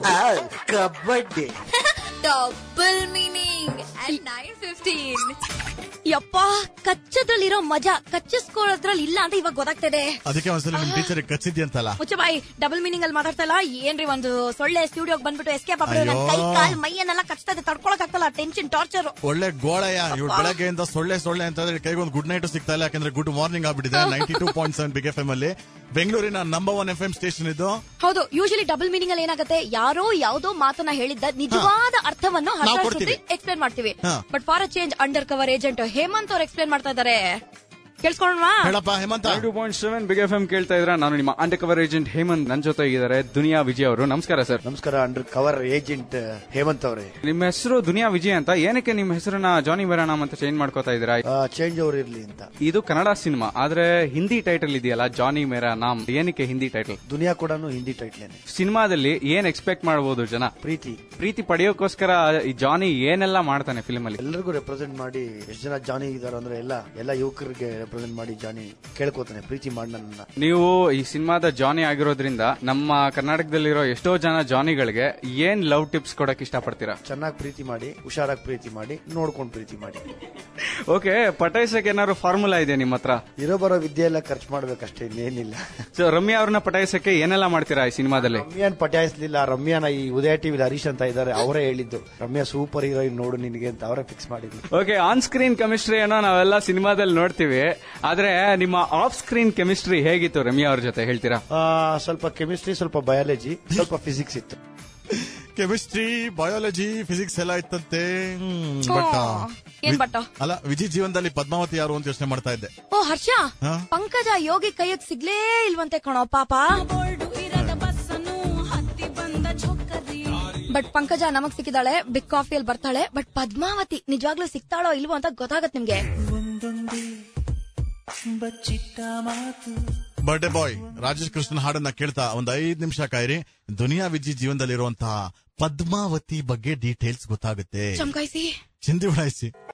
Kabaddi double meaning at nine fifteen ಯಪ್ಪ ಕಚ್ಚದ್ರಲ್ಲಿರೋ ಮಜಾ ಕಚ್ಚಿಸ್ಕೊಳ್ಳೋದ್ರಲ್ಲಿ ಇಲ್ಲ ಅಂತ ಇವಾಗ ಗೊತ್ತಾಗ್ತದೆ ಅದಕ್ಕೆ ಒಂದ್ಸಲ ನಿಮ್ ಟೀಚರ್ ಕಚ್ಚಿದ್ಯಂತಲ್ಲ ಮುಚ್ಚ ಬಾಯಿ ಡಬಲ್ ಮೀನಿಂಗ್ ಅಲ್ಲಿ ಮಾತಾಡ್ತಾ ಇಲ್ಲ ಏನ್ರಿ ಒಂದು ಸೊಳ್ಳೆ ಸ್ಟುಡಿಯೋಗ್ ಬಂದ್ಬಿಟ್ಟು ಎಸ್ಕೇಪ್ ಆಗ್ಬಿಟ್ಟು ನನ್ ಕೈ ಅಯ್ಯೋ. ಕಾಲ್ ಮೈಯನ್ನೆಲ್ಲ ಕಚ್ತಾ ಇದೆ ತಡ್ಕೊಳಕ್ ಆಗ್ತಲ್ಲ ಟೆನ್ಷನ್ ಟಾರ್ಚರ್ ಒಳ್ಳೆ ಗೋಳಯ್ಯ ಇವ್ಳು ಬೆಳಗ್ಗೆಯಿಂದ ಸೊಳ್ಳೆ ಸೊಳ್ಳೆ ಅಂತಂದ್ರೆ ಕೈಗೊಂದು ಗುಡ್ ನೈಟ್ ಸಿಗ್ತಾ ಇಲ್ಲ ಯಾಕಂದ್ರೆ ಗುಡ್ ಮಾರ್ನಿಂಗ್ ಆಗ್ಬಿಟ್ಟಿದೆ ninety two point seven big F M ಅಲ್ಲಿ ಬೆಂಗಳೂರಿನ number one F M station ಇದು ಹೌದು ಯೂಶಲಿ ಡಬಲ್ ಮೀನಿಂಗ್ ಅಲ್ಲಿ ಏನಾಗುತ್ತೆ ಯಾರೋ ಯಾವ್ದೋ ಮಾತನ್ನ ಹೇಳಿದ್ದ ನಿಜವಾದ ಅರ್ಥವನ್ನು ನಾವ್ ಕೊಡ್ತೀವಿ. ಎಕ್ಸ್ಪ್ಲೇನ್ ಮಾಡ್ತೀವಿ ಹಾ. But for a change undercover agent Hemanth ಅವ್ರು ಎಕ್ಸ್ಪ್ಲೇನ್ ಮಾಡ್ತಾ ಇದಾರೆ ಕೇಳಿಸ್ಕೊಂಡ್ವಾ ಹೇಳಪ್ಪ Hemanth two point seven big F M ಕೇಳ್ತಾ ಇದ್ರ ನಾನು ನಿಮ್ಮ ಅಂಡರ್ ಕವರ್ ಏಜೆಂಟ್ ಹೇಮಂತ್ ನನ್ನ ಜೊತೆ ಇದ್ದಾರೆ ದುನಿಯಾ ವಿಜಯ್ ಅವರು ನಮಸ್ಕಾರ ಸರ್ ನಮಸ್ಕಾರ ಅಂಡರ್ ಕವರ್ ಏಜೆಂಟ್ ಹೇಮಂತ್ ಅವರೇ ನಿಮ್ಮ ಹೆಸರು ದುನಿಯಾ ವಿಜಯ್ ಅಂತ ಏನಕ್ಕೆ ನಿಮ್ಮ ಹೆಸರನ್ನ ಜಾನಿ ಬೇರಾಣಮ್ ಅಂತ ಚೇಂಜ್ ಮಾಡ್ಕೋತಾ ಇದ್ದೀರಾ ಚೇಂಜ್ ಓವರ್ ಇರ್ಲಿ ಅಂತ ಇದು ಕನ್ನಡ ಸಿನಿಮಾ ಆದ್ರೆ ಹಿಂದಿ ಟೈಟಲ್ ಇದೆಯಲ್ಲ ಜಾನಿ ಮೇರಾ ನಾಮ್ ಏನಕ್ಕೆ ಹಿಂದಿ ಟೈಟಲ್ ದುನಿಯಾ ಕೂಡ ಹಿಂದಿ ಟೈಟ್ಲೇನೆ ಸಿನಿಮಾದಲ್ಲಿ ಏನ್ ಎಕ್ಸ್ಪೆಕ್ಟ್ ಮಾಡಬಹುದು ಜನ ಪ್ರೀತಿ ಪ್ರೀತಿ ಪಡೆಯೋಕೋಸ್ಕರ ಈ ಜಾನಿ ಏನೆಲ್ಲ ಮಾಡ್ತಾನೆ ಫಿಲ್ಮ್ ಅಲ್ಲಿ ಎಲ್ಲರಿಗೂ ರೆಪ್ರೆಸೆಂಟ್ ಮಾಡಿ ಎಷ್ಟು ಜನ ಜಾನಿ ಇದಾರೆ ಅಂದ್ರೆ ಎಲ್ಲ ಎಲ್ಲ ಯುವಕರಿಗೆ ರೆಪ್ರೆಸೆಂಟ್ ಮಾಡಿ ಜಾನಿ ಕೇಳ್ಕೊತಾನೆ ಪ್ರೀತಿ ಮಾಡಿ ನನ್ನ ನೀವು ಈ ಸಿನಿಮಾದ ಜಾನಿ ಆಗಿರೋದ್ರಿಂದ ನಮ್ಮ ಕರ್ನಾಟಕದಲ್ಲಿರೋ ಎಷ್ಟೋ ಜನ ಜಾನಿಗಳಿಗೆ ಏನ್ ಲವ್ ಟಿಪ್ಸ್ ಕೊಡಕ್ ಇಷ್ಟಪಡ್ತೀರಾ ಚೆನ್ನಾಗಿ ಪ್ರೀತಿ ಮಾಡಿ ಹುಷಾರಾಗಿ ಪ್ರೀತಿ ಮಾಡಿ ನೋಡ್ಕೊಂಡು ಪ್ರೀತಿ ಮಾಡಿ ಓಕೆ ಪಟಾಯಿಸಕ್ಕೆ ಏನಾದ್ರು ಫಾರ್ಮುಲಾ ಇದೆ ನಿಮ್ಮ ಹತ್ರ ಇರೋ ಬರೋ ವಿದ್ಯೆ ಎಲ್ಲ ಖರ್ಚು ಮಾಡ್ಬೇಕಷ್ಟೇ ಇನ್ನೇನಿಲ್ಲ ಸೊ ರಮ್ಯಾ ಅವ್ರನ್ನ ಪಟಾಯಿಸಕ್ಕೆ ಏನೆಲ್ಲ ಮಾಡ್ತೀರಾ ಈ ಸಿನಿಮಾದಲ್ಲಿ ರಮ್ಯಾನ್ ಪಟಾಯಿಸ್ಲಿಲ್ಲ ರಮ್ಯಾನ ಈ ಉದಯ ಟಿವಿ ಹರೀಶ್ ಅಂತ ಇದ್ದಾರೆ ಅವರೇ ಹೇಳಿದ್ದು ರಮ್ಯಾ ಸೂಪರ್ ಹೀರೋಯಿನ್ ನೋಡು ನಿನಗೆ ಅಂತ ಅವರೇ ಫಿಕ್ಸ್ ಮಾಡಿದ್ರು ಓಕೆ ಆನ್ ಸ್ಕ್ರೀನ್ ಕೆಮಿಸ್ಟ್ರಿಯನ್ನು ನಾವೆಲ್ಲ ಸಿನಿಮಾದಲ್ಲಿ ನೋಡ್ತೀವಿ ಆದ್ರೆ ನಿಮ್ಮ ಆಫ್ ಸ್ಕ್ರೀನ್ ಕೆಮಿಸ್ಟ್ರಿ ಹೇಗಿತ್ತು ರಮ್ಯಾ ಅವ್ರ ಜೊತೆ ಹೇಳ್ತೀರಾ ಆ, ಸ್ವಲ್ಪ ಕೆಮಿಸ್ಟ್ರಿ ಸ್ವಲ್ಪ ಬಯಾಲಜಿ ಸ್ವಲ್ಪ ಫಿಸಿಕ್ಸ್ ಇತ್ತು ಕೆಮಿಸ್ಟ್ರಿ ಬಯಾಲಜಿ ಫಿಸಿಕ್ಸ್ ಎಲ್ಲ ಇತ್ತಂತೆ ಬಟ್ ಏನ್ ಬಟ್ ಅಲ್ಲ ವಿಜಯ್ ಜೀವನದಲ್ಲಿ ಪದ್ಮಾವತಿ ಯಾರು ಅಂತ ಯೋಚನೆ ಮಾಡ್ತಾ ಇದ್ದೆ ಓ ಹರ್ಷ ಹಾ? ಪಂಕಜ ಯೋಗಿ ಕೈಯಕ್ ಸಿಗ್ಲೇ ಇಲ್ವಂತೆ ಕಣೋ ಪಾಪ ಬಟ್ ಪಂಕಜ ನಮಗ್ ಸಿಕ್ಕಿದಾಳೆ ಬಿಗ್ ಕಾಫಿಯಲ್ಲಿ ಬರ್ತಾಳೆ ಬಟ್ ಪದ್ಮಾವತಿ ನಿಜವಾಗ್ಲೂ ಸಿಗ್ತಾಳೋ ಇಲ್ವೋ ಅಂತ ಗೊತ್ತಾಗತ್ ನಿಮ್ಗೆ ಬರ್ಡೇ ಬಾಯ್ ರಾಜೇಶ್ ಕೃಷ್ಣನ್ ಹಾಡನ್ನ ಕೇಳ್ತಾ ಒಂದ್ ಐದ್ ನಿಮಿಷ ಕಾಯಿರಿ ದುನಿಯಾ ವಿಜಯ್ ಜೀವನದಲ್ಲಿರುವಂತಹ ಪದ್ಮಾವತಿ ಬಗ್ಗೆ ಡೀಟೇಲ್ಸ್ ಗೊತ್ತಾಗುತ್ತೆ ಚಮಕಾಯಿಸಿ ಚಿಂದಿ ಉಡಾಯಿಸಿ